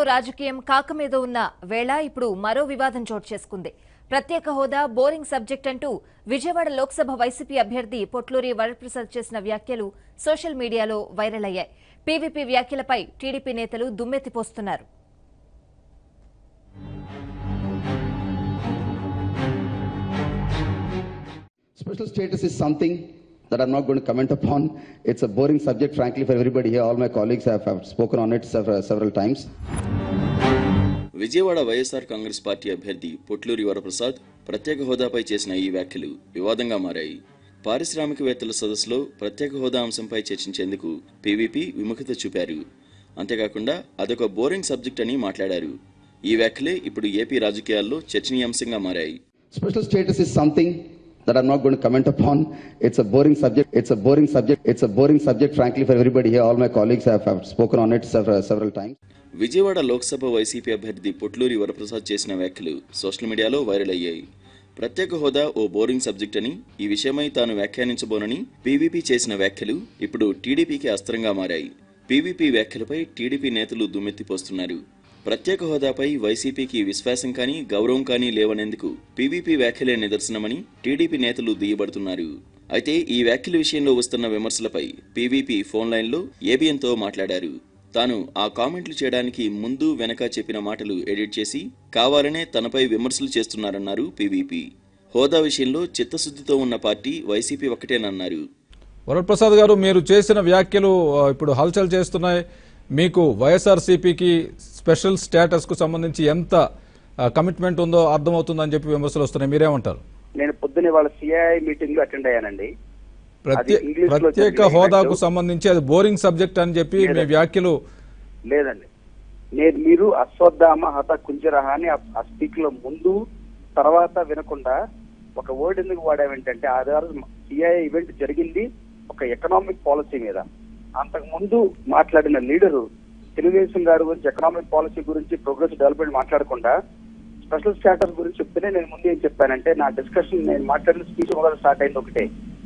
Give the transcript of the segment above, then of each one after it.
రాజకీయం కాక మీద ఉన్న వేళ ఇప్పుడు మరో వివాదం చోటు చేసుకుంది ప్రత్యేక హోదా బోరింగ్ సబ్జెక్ట్ అంటూ విజయవాడ లోక్సభ వైసీపీ అభ్యర్థి పొట్లూరి వరప్రసాద్ చేసిన వ్యాఖ్యలు సోషల్ మీడియాలో వైరల్ అయ్యాయి పీవీపీ వ్యాఖ్యలపై టీడీపీ నేతలు దుమ్మెత్తిపోస్తున్నారు Special status is something that I'm not going to comment upon. It's a boring subject, frankly, for everybody here. All my colleagues have, have spoken on it several, several times. Vijayawada YSR Congress party అభ్యర్థి పొట్లూరి వరప్రసాద్ ప్రత్యేక హోదాపై చేసిన ఈ వ్యాఖ్యలు వివాదంగా మారాయి పారిశ్రామికవేత్తల సదస్సులో ప్రత్యేక హోదా అంశంపై చర్చించేందుకు పీవీపీ విముఖత చూపారు అంతేకాకుండా అదొక బోరింగ్ సబ్జెక్ట్ అని మాట్లాడారు ఈ వ్యాఖ్యలే ఇప్పుడు ఏపీ రాజకీయాల్లో చర్చనీయాంశంగా మారాయి Special status is something that I'm not going to comment upon. It's a boring subject. It's a boring subject. It's a boring subject, frankly, for everybody here. All my colleagues have, have spoken on it several, several times. Vijayawada Lok Sabha YCP అభ్యర్థి పొట్లూరి వరప్రసాద్ చేసిన వ్యాఖ్యలు social మీడియాలో viral అయ్యాయి ప్రత్యేక హోదా ఓ boring subject అని ఈ విషయమై తాను వ్యాఖ్యానించబోనని పీవీపీ చేసిన వ్యాఖ్యలు ఇప్పుడు టీడీపీకి అస్త్రంగా మారాయి పీవీపీ వ్యాఖ్యలపై టీడీపీ నేతలు దుమ్మెత్తిపోస్తున్నారు ప్రత్యేక హోదాపై వైసీపీకి విశ్వాసం కానీ గౌరవం కానీ లేవనేందుకు పీవీపీ వ్యాఖ్యలే నిదర్శనమని టీడీపీ నేతలు దుయ్యబడుతున్నారు అయితే ఈ వ్యాఖ్యల విషయంలో వస్తున్న విమర్శలపై పీవీపీ ఫోన్ లైన్లో ఏబిఎన్తో మాట్లాడారు తాను ఆ కామెంట్లు చేయడానికి ముందు వెనక చెప్పిన మాటలు ఎడిట్ చేసి కావాలనే తనపై విమర్శలు చేస్తున్నారన్నారు పీవీపీ హోదా విషయంలో చిత్తశుద్ధితో ఉన్న పార్టీ వైసీపీ ఒక్కటేనన్నారు వరప్రసాద్ గారు మీరు చేసిన వ్యాఖ్యలు ఆ, ఇప్పుడు హల్చల్ చేస్తున్నాయి మీకు వైఎస్ఆర్సీపీకి స్పెషల్ స్టేటస్ కు సంబంధించి ఎంత కమిట్మెంట్ ఉందో అర్థమవుతుందని చెప్పి విమర్శలు వస్తున్నాయి మీరేమంటారు నేను పొద్దునే వాళ్ళ సిఐ మీటింగ్ లో అటెండ్ అయ్యానండి ప్రత్యే అది ఇంగ్లీష్లో ప్రత్యేక జరిగిన హోదాకు ఈవెంట్. సంబంధించి అది బోరింగ్ సబ్జెక్ట్ అని చెప్పి మీ లేదండి. వ్యాఖ్యలు లేదండి నేను మీరు అశ్వత్థామ హత కుంజరహ అని ఆ- ఆ స్పీక్ లో ముందు తర్వాత వినకుండా ఒక వర్డ్ ఎందుకు వాడామేంటంటే ఆ రోజు సిఐ ఈవెంట్ జరిగింది ఒక ఎకనామిక్ పాలసీ మీద అంతకు ముందు మాట్లాడిన లీడరు తెలుగుదేశం గారి గురించి ఎకనామిక్ పాలసీ గురించి ప్రోగ్రెస్ డెవలప్మెంట్ మాట్లాడకుండా స్పెషల్ స్టాటస్ గురించి చెప్తేనే నేను ముందు ఏం చెప్పానంటే నా డిస్కషన్ నేను మాట్లాడిన స్పీచ్ మొదలు స్టార్ట్ అయింది ఒకటే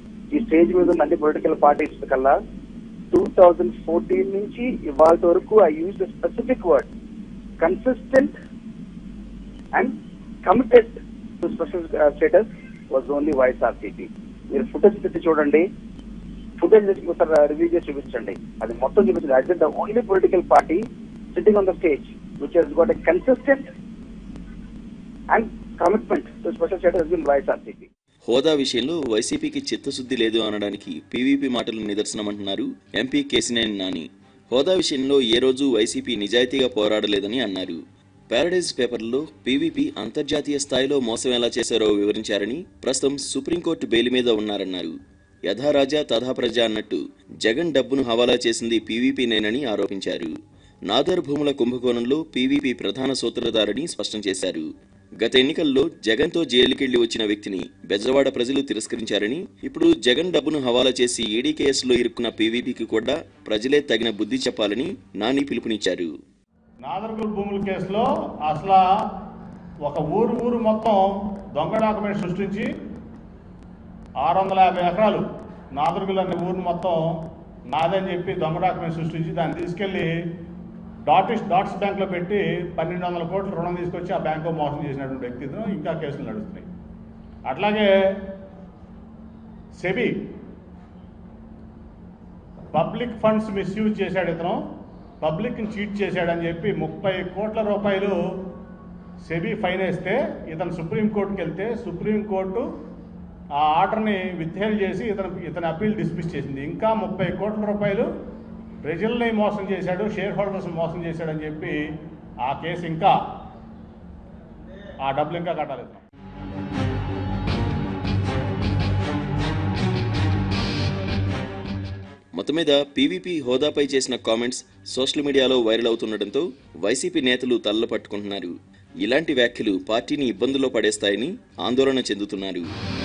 ఈ స్టేజ్ మీద ఉన్న అన్ని పొలిటికల్ పార్టీస్ కల్లా టూ థౌజండ్ ఫోర్టీన్ నుంచి ఇవాళ వరకు I use specific word consistent and committed to special status was only YSRCP మీరు ఫుటేజ్ పెట్టి చూడండి ఫుటేజ్ ఒకసారి రివ్యూ చేసి చూపించండి అది మొత్తం చూపించండి అది the only political party sitting on the stage which he's got a consistent and commitment to special status in YSRCP హోదా విషయంలో వైసీపీకి చిత్తశుద్ధి లేదు అనడానికి పీవీపీ మాటలు నిదర్శనమంటున్నారు ఎంపీ కేసినేని నాని హోదా విషయంలో ఏ రోజు వైసీపీ నిజాయితీగా పోరాడలేదని అన్నారు పారడైజ్ పేపర్లో పీవీపీ అంతర్జాతీయ స్థాయిలో మోసం ఎలా చేశారో వివరించారని ప్రస్తుతం సుప్రీంకోర్టు బెయిల్ మీద ఉన్నారన్నారు యథారాజా తథా ప్రజ అన్నట్టు జగన్ డబ్బును హవాలా చేసింది పీవీపీనేనని ఆరోపించారు నాదర్ భూముల కుంభకోణంలో పీవీపీ ప్రధాన సూత్రధారని స్పష్టం చేశారు గత ఎన్నికల్లో జగన్తో జైలుకెళ్లి వచ్చిన వ్యక్తిని బెజవాడ ప్రజలు తిరస్కరించారని ఇప్పుడు జగన్ డబ్బును హవాలా చేసి ఈడీ కేసులో ఇరుక్కున్న పీవీపీకి కూడా ప్రజలే తగిన బుద్ధి చెప్పాలని నాని పిలుపునిచ్చారు నాదర్గుల్ భూముల కేసులో అసలు ఒక ఊరు ఊరు మొత్తం దొంగ డాక్యుమెంట్ సృష్టించి ఆరు వందల యాభై ఎకరాలు నాదర్గుల్ అనే ఊరు మొత్తం నాదని చెప్పి దొంగ డాక్యుమెంట్ సృష్టించి దాన్ని తీసుకెళ్లి డాటిష్ డాట్స్ బ్యాంక్లో పెట్టి పన్నెండు వందల కోట్ల రుణం తీసుకొచ్చి ఆ బ్యాంకు మోసం చేసినటువంటి వ్యక్తితో ఇంకా కేసులు నడుస్తున్నాయి అట్లాగే సెబీ పబ్లిక్ ఫండ్స్ మిస్యూజ్ చేశాడు ఇతను పబ్లిక్ని చీట్ చేశాడని చెప్పి ముప్పై కోట్ల రూపాయలు సెబీ ఫైన్ వేస్తే ఇతను సుప్రీంకోర్టుకి వెళ్తే సుప్రీంకోర్టు ఆ ఆర్డర్ని విత్హెల్ చేసి ఇతను ఇతని అప్పీల్ డిస్మిస్ చేసింది ఇంకా ముప్పై కోట్ల రూపాయలు ప్రజల్ని మోసం చేశాడు షేర్ హోల్డర్స్ మోసం చేశాడని చెప్పి ఆ కేసు ఇంకా ఆ డబ్బులు ఇంకా కట్టాలి ఇతను. మొత్తం మీద పీవీపీ హోదాపై చేసిన కామెంట్స్ సోషల్ మీడియాలో వైరల్ అవుతుండటంతో వైసీపీ నేతలు తల్ల పట్టుకుంటున్నారు ఇలాంటి వ్యాఖ్యలు పార్టీని ఇబ్బందుల్లో పడేస్తాయని ఆందోళన చెందుతున్నారు